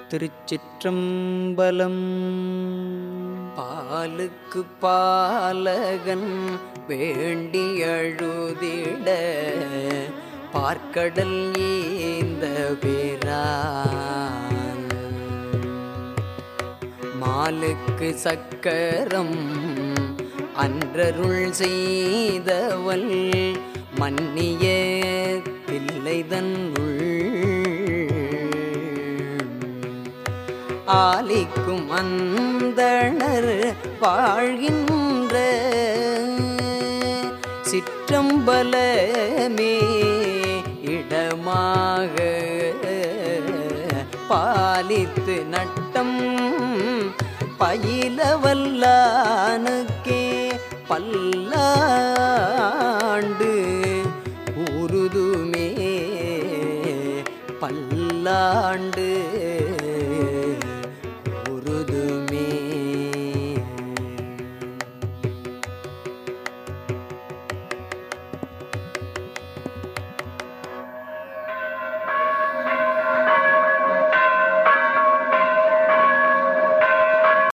திருச்சிற்றம்பலம் பாலுக்கு பாலகன் வேண்டி அழுதிட பார்க்கடல் ஏந்த பிரான் மாலுக்கு சக்கரம் அன்றருள் செய்தவள் மன்னிய தில்லைதன்னுள் ஆலிக்கும் அந்தணர் வாழ்கின்ற சிற்றம்பலமே இடமாக பாலித்து நட்டம் பயிலவல்லானுக்கே பல்லாண்டு உருதுமே பல்லாண்டு